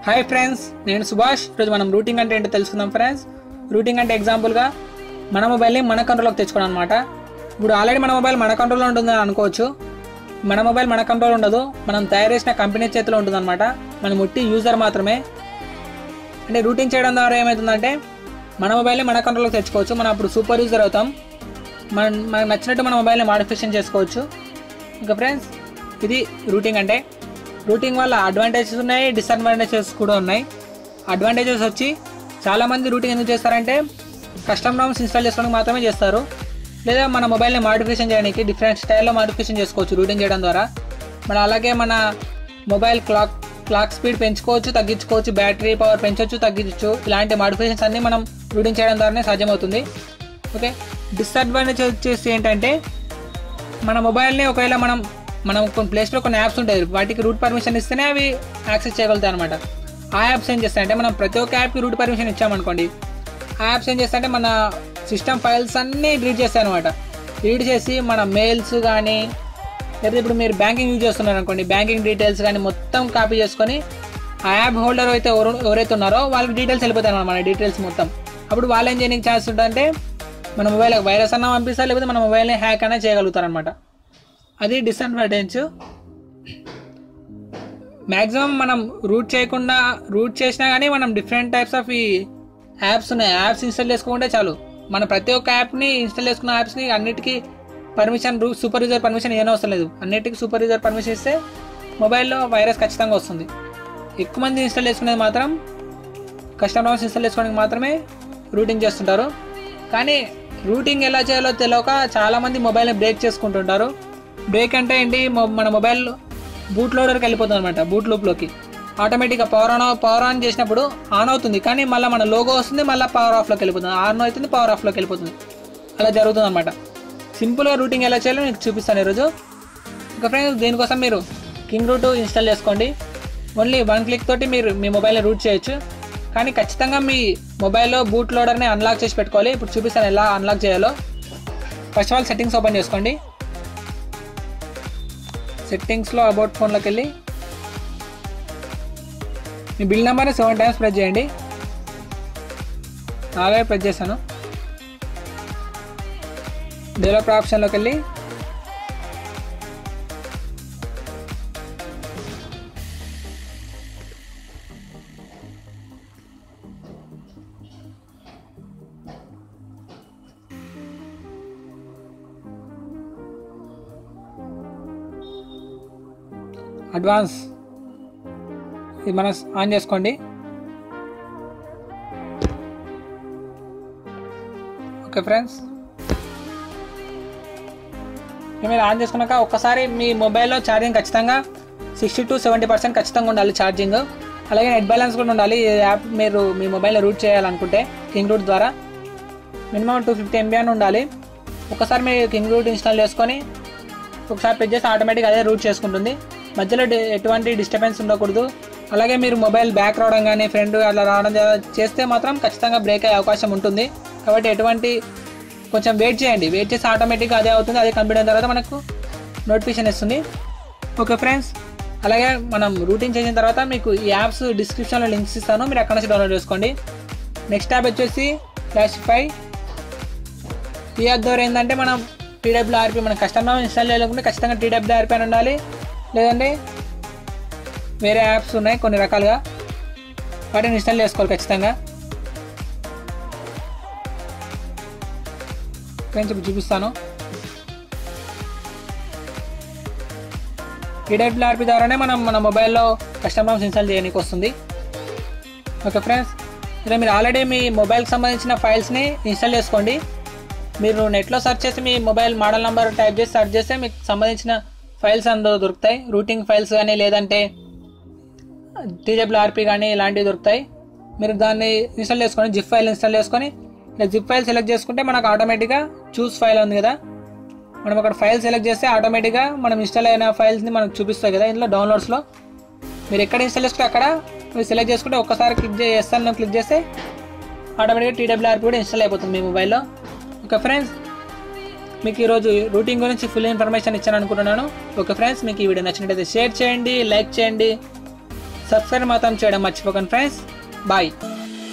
hi friends నేను సుభాష్ ఈరోజు మనం రూటింగ్ అంటే ఏంటో తెలుసుకుందాం ఫ్రెండ్స్ రూటింగ్ అంటే ఎగ్జాంపుల్గా మన మొబైల్ని మన కంట్రోల్లోకి తెచ్చుకోవడం అనమాట ఇప్పుడు ఆల్రెడీ మన మొబైల్ మన కంట్రోల్లో ఉంటుందని అనుకోవచ్చు మన మొబైల్ మన కంట్రోల్ ఉండదు మనం తయారు చేసిన కంపెనీ చేతిలో ఉంటుందన్నమాట మనం ముట్టి యూజర్ మాత్రమే అంటే రూటింగ్ చేయడం ద్వారా ఏమవుతుందంటే మన మొబైల్ని మన కంట్రోల్లోకి తెచ్చుకోవచ్చు మనం అప్పుడు సూపర్ యూజర్ అవుతాం మన మనకు నచ్చినట్టు మన మొబైల్ని మాడిఫికేషన్ చేసుకోవచ్చు ఇంకా ఫ్రెండ్స్ ఇది రూటింగ్ అంటే రూటింగ్ వల్ల అడ్వాంటేజెస్ ఉన్నాయి డిసడ్వాంటేజెస్ కూడా ఉన్నాయి అడ్వాంటేజెస్ వచ్చి చాలామంది రూటింగ్ ఎందుకు చేస్తారంటే కస్టమ్ రామ్స్ ఇన్స్టాల్ చేసుకోవడానికి మాత్రమే చేస్తారు లేదా మన మొబైల్ని మాడిఫికేషన్ చేయడానికి డిఫరెంట్ స్టైల్లో మాడిఫికేషన్ చేసుకోవచ్చు రూటింగ్ చేయడం ద్వారా మన అలాగే మన మొబైల్ క్లాక్ క్లాక్ స్పీడ్ పెంచుకోవచ్చు తగ్గించుకోవచ్చు బ్యాటరీ పవర్ పెంచవచ్చు తగ్గించవచ్చు ఇలాంటి మాడిఫికేషన్స్ అన్నీ మనం రూటింగ్ చేయడం ద్వారానే సాధ్యమవుతుంది ఓకే డిసడ్వాంటేజ్ వచ్చేసి ఏంటంటే మన మొబైల్ని ఒకవేళ మనం మనం కొన్ని ప్లేస్లో కొన్ని యాప్స్ ఉంటాయి వాటికి రూట్ పర్మిషన్ ఇస్తేనే అవి యాక్సెస్ చేయగలుగుతాయి అనమాట ఆ యాప్స్ ఏం చేస్తాయంటే మనం ప్రతి ఒక్క యాప్కి రూట్ పర్మిషన్ ఇచ్చామనుకోండి ఆ యాప్స్ ఏం చేస్తాయంటే మన సిస్టమ్ ఫైల్స్ అన్నీ డిలీట్ చేస్తాయి అనమాట డిలీట్ చేసి మన మెయిల్స్ కానీ లేదా ఇప్పుడు మీరు బ్యాంకింగ్ యూజ్ చేస్తున్నారు అనుకోండి బ్యాంకింగ్ డీటెయిల్స్ కానీ మొత్తం కాపీ చేసుకొని ఆ యాప్ హోల్డర్ అయితే ఎవరు ఎవరైతే ఉన్నారో వాళ్ళకి డీటెయిల్స్ వెళ్ళిపోతాయి అన్నమాట మన డీటెయిల్స్ మొత్తం అప్పుడు వాళ్ళు ఏం చేయడానికి ఛాన్స్ ఉంటుందంటే మన మొబైల్ వైరస్ అన్నా పంపిస్తారు లేకపోతే మన మొబైల్ని హ్యాక్ అయినా చేయగలుగుతారు అనమాట అది డిసడ్వాంటేజ్ మ్యాక్సిమం మనం రూట్ చేయకుండా రూట్ చేసినా కానీ మనం డిఫరెంట్ టైప్స్ ఆఫ్ ఈ యాప్స్ ఉన్నాయి యాప్స్ ఇన్స్టాల్ చేసుకుంటే చాలు మన ప్రతి ఒక్క యాప్ని ఇన్స్టాల్ చేసుకున్న యాప్స్ని అన్నిటికీ పర్మిషన్ రూ సూపర్ యూజర్ పర్మిషన్ ఏం అవసరం లేదు అన్నిటికీ సూపర్ యూజర్ పర్మిషన్ ఇస్తే మొబైల్లో వైరస్ ఖచ్చితంగా వస్తుంది ఎక్కువ మంది ఇన్స్టాల్ చేసుకునేది మాత్రం కస్టమర్స్ ఇన్స్టాల్ చేసుకోవడానికి మాత్రమే రూటింగ్ చేస్తుంటారు కానీ రూటింగ్ ఎలా చేయాలో తెలియక చాలామంది మొబైల్ని బ్రేక్ చేసుకుంటుంటారు బ్రేక్ అంటే ఏంటి మొ- మన మొబైల్ బూట్ లోడర్కి వెళ్ళిపోతుంది అనమాట బూట్ లూప్లోకి ఆటోమేటిక్గా పవర్ ఆన్ పవర్ ఆన్ చేసినప్పుడు ఆన్ అవుతుంది కానీ మళ్ళీ మన లోగో వస్తుంది మళ్ళీ పవర్ ఆఫ్లోకి వెళ్ళిపోతుంది ఆన్ అవుతుంది పవర్ ఆఫ్లోకి వెళ్ళిపోతుంది అలా జరుగుతుంది అనమాట సింపుల్గా రూటింగ్ ఎలా చేయాలో మీకు చూపిస్తాను ఈరోజు ఇంకా ఫ్రెండ్స్ దీనికోసం మీరు కింగ్ రూట్ ఇన్స్టాల్ చేసుకోండి ఓన్లీ వన్ క్లిక్ తోటి మీరు మీ మొబైల్ని రూట్ చేయొచ్చు కానీ ఖచ్చితంగా మీ మొబైల్లో బూట్ లోడర్ని అన్లాక్ చేసి పెట్టుకోవాలి ఇప్పుడు చూపిస్తాను ఎలా అన్లాక్ చేయాలో first of all settings open చేసుకోండి సెట్టింగ్స్లో అబౌట్ ఫోన్లోకి వెళ్ళి మీ బిల్ నెంబర్ని సెవెన్ టైమ్స్ ప్రెస్ చేయండి అలాగే ప్రెస్ చేశాను డెవలపర్ ఆప్షన్లోకి వెళ్ళి అడ్వాన్స్ ఇది మనం ఆన్ చేసుకోండి ఓకే ఫ్రెండ్స్ ఇక మీరు ఆన్ చేసుకున్నాక ఒక్కసారి మీ మొబైల్లో ఛార్జింగ్ ఖచ్చితంగా సిక్స్టీ టు సెవెంటీ పర్సెంట్ ఖచ్చితంగా ఉండాలి ఛార్జింగ్ అలాగే నెట్ బ్యాలెన్స్ కూడా ఉండాలి ఈ యాప్ మీరు మీ మొబైల్లో రూట్ చేయాలనుకుంటే కింగ్ రూట్ ద్వారా మినిమం టూ ఫిఫ్టీ ఎంబీ అని ఉండాలి ఒకసారి మీరు కింగ్ రూట్ ఇన్స్టాల్ చేసుకొని ఒకసారి ప్రెస్ చేసి ఆటోమేటిక్ అదే రూట్ చేసుకుంటుంది మధ్యలో డి- ఎటువంటి డిస్టర్బెన్స్ ఉండకూడదు అలాగే మీరు మొబైల్ బ్యాక్ రావడం కానీ ఫ్రంట్ అలా రావడం జా- చేస్తే మాత్రం ఖచ్చితంగా బ్రేక్ అయ్యే అవకాశం ఉంటుంది కాబట్టి ఎటువంటి కొంచెం వెయిట్ చేయండి వెయిట్ చేసి ఆటోమేటిక్గా అదే అవుతుంది అదే కంప్లీట్ అయిన తర్వాత మనకు నోటిఫికేషన్ ఇస్తుంది ఓకే ఫ్రెండ్స్ అలాగే మనం రూటింగ్ చేసిన తర్వాత మీకు ఈ యాప్స్ డిస్క్రిప్షన్లో లింక్స్ ఇస్తాను మీరు అక్కడ నుంచి డౌన్లోడ్ చేసుకోండి నెక్స్ట్ యాప్ వచ్చేసి ఫ్లాషిఫై ఈ యాప్ ద్వారా ఏంటంటే మనం టీడబ్ల్యూఆర్పి మన కస్టమర్ ఇన్స్టాల్ చేయాలనుకుంటే ఖచ్చితంగా టీడబ్ల్యూఆర్పి అని ఉండాలి లేదంటే వేరే యాప్స్ ఉన్నాయి కొన్ని రకాలుగా వాటిని ఇన్స్టాల్ చేసుకోవాలి ఖచ్చితంగా ఫ్రెండ్స్ ఇప్పుడు చూపిస్తాను టీడబ్ల్యూఆర్పి ద్వారానే మనం మన మొబైల్లో కస్టమర్స్ ఇన్స్టాల్ చేయడానికి వస్తుంది ఓకే ఫ్రెండ్స్ ఇలా మీరు ఆల్రెడీ మీ మొబైల్కి సంబంధించిన ఫైల్స్ని ఇన్స్టాల్ చేసుకోండి మీరు నెట్లో సెర్చ్ చేసి మీ మొబైల్ మోడల్ నెంబర్ టైప్ చేసి సెర్చ్ చేస్తే మీకు సంబంధించిన ఫైల్స్ అందులో దొరుకుతాయి రూటింగ్ ఫైల్స్ కానీ లేదంటే టీడబ్ల్యూఆర్పి కానీ ఇలాంటివి దొరుకుతాయి మీరు దాన్ని ఇన్స్టాల్ చేసుకొని జిప్ ఫైల్ ఇన్స్టాల్ చేసుకొని ఇలా జిప్ ఫైల్ సెలెక్ట్ చేసుకుంటే మనకు ఆటోమేటిక్గా చూస్ ఫైల్ ఉంది కదా మనం అక్కడ ఫైల్ సెలెక్ట్ చేస్తే ఆటోమేటిక్గా మనం ఇన్స్టాల్ అయిన ఫైల్స్ని మనకు చూపిస్తాయి కదా ఇందులో డౌన్లోడ్స్లో మీరు ఎక్కడ ఇన్స్టాల్ చేసుకుంటే అక్కడ మీరు సెలెక్ట్ చేసుకుంటే ఒక్కసారి క్లిక్ చేస్తాను క్లిక్ చేస్తే ఆటోమేటిక్గా టీడబ్ల్యూఆర్పి కూడా ఇన్స్టాల్ అయిపోతుంది మీ మొబైల్లో ఓకే ఫ్రెండ్స్ మీకు ఈరోజు రూటింగ్ గురించి ఫుల్ ఇన్ఫర్మేషన్ ఇచ్చాను అనుకుంటున్నాను ఓకే ఫ్రెండ్స్ మీకు ఈ వీడియో నచ్చినట్టయితే షేర్ చేయండి లైక్ చేయండి సబ్స్క్రైబ్ మాత్రం చేయడం మర్చిపోకండి ఫ్రెండ్స్ బాయ్